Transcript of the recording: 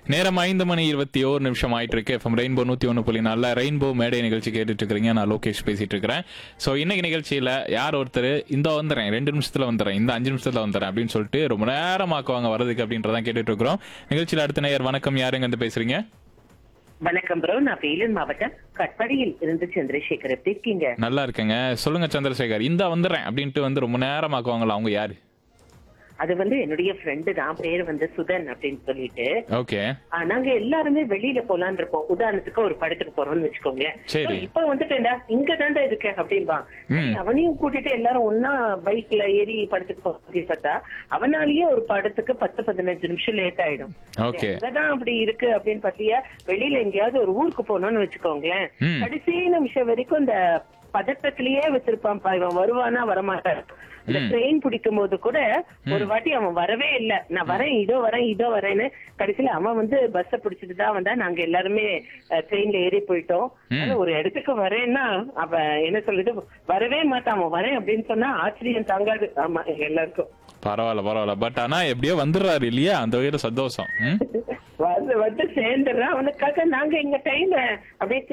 நேரம் ஐந்து மணி இருபத்தி ஓரு நிமிஷம் ஆயிட்டு இருக்கு எஃப்எம் ரெயின்போ நூத்தி ஒன்று புள்ளி நாலில் ரெயின்போ மேடை நிகழ்ச்சி கேட்டுட்டு இருக்கிறீங்க நான் லோகேஷ் பேசிட்டு இருக்கிறேன் ஸோ இன்னைக்கு நிகழ்ச்சியில யார் ஒருத்தர் இந்த வந்துடுறேன் ரெண்டு நிமிஷத்துல வந்துடுறேன் இந்த அஞ்சு நிமிஷத்துல வந்துடுறேன் அப்படின்னு சொல்லிட்டு ரொம்ப நேரமாக்குவாங்க வரதுக்கு அப்படின்றதான் கேட்டுட்டு இருக்கிறோம் நிகழ்ச்சியில் அடுத்த நேயர் வணக்கம் யாருங்க வந்து பேசுறீங்க வணக்கம் ப்ரோ நான் வேலூர் மாவட்டம் கட்படியில் இருந்து சந்திரசேகர் எப்படி இருக்கீங்க நல்லா இருக்கேங்க சொல்லுங்க சந்திரசேகர் இந்த வந்துடுறேன் அப்படின்ட்டு வந்து ரொம்ப நேரமாக்குவாங்களா அவங்க யாரு அது வந்து என்னுடைய ஃப்ரெண்டு தான் பேர் வந்து சுதன் அப்படின்னு சொல்லிட்டு ஓகே ஆ, நாங்க எல்லாருமே வெளியில போலான்னு இருப்போம் உதாரணத்துக்கு ஒரு படத்துக்கு போறோம்னு வச்சுக்கோங்க சரி. இப்ப வந்துட்டேன்டா இங்க தாண்டா இருக்க அப்படின்பா ம். அவனையும் கூட்டிட்டு எல்லாரும் ஒன்னா பைக்ல ஏறி படத்துக்கு போக பார்த்தா அவனாலேயே ஒரு படத்துக்கு பத்து பதினஞ்சு நிமிஷம் லேட் ஆயிடும் ஓகே எங்கதான் அப்படி இருக்கு அப்படின்னு பாத்தியா வெளியில எங்கேயாவது ஒரு ஊருக்கு போனோம்னு வச்சுக்கோங்களேன் ம். கடைசி நிமிஷம் வரைக்கும் இந்த பதட்டத்திலேயே வச்சிருப்பான் பா, இவன் வருவானா வரமாட்டான் இந்த ட்ரெயின் பிடிக்கும் போது கூட ஒரு வாட்டி அவன் வரவே இல்ல நான் வரேன் இதோ வரேன் இதோ வரேன்னு கடைசியில அவன் வந்து பஸ்ஸ பிடிச்சிட்டு தான் வந்தா நாங்க எல்லாருமே ட்ரெயின்ல ஏறி போயிட்டோம் ஆனா ஒரு இடத்துக்கு வரேன்னா அவன் என்ன சொல்லுது வரவே மாட்டான் அவன் வரேன் அப்படின்னு சொன்னா ஆச்சரியம் தாங்காது ஆமா எங்க எல்லாருக்கும் பரவாயில்ல பரவாயில்ல பட் ஆனா எப்படியோ வந்துடுறாரு இல்லையா அந்த வகையில சந்தோஷம் ம்? வந்து வந்து சேர்ந்துடுறான் அவனுக்காக நாங்க எங்க டைம் அப்படியே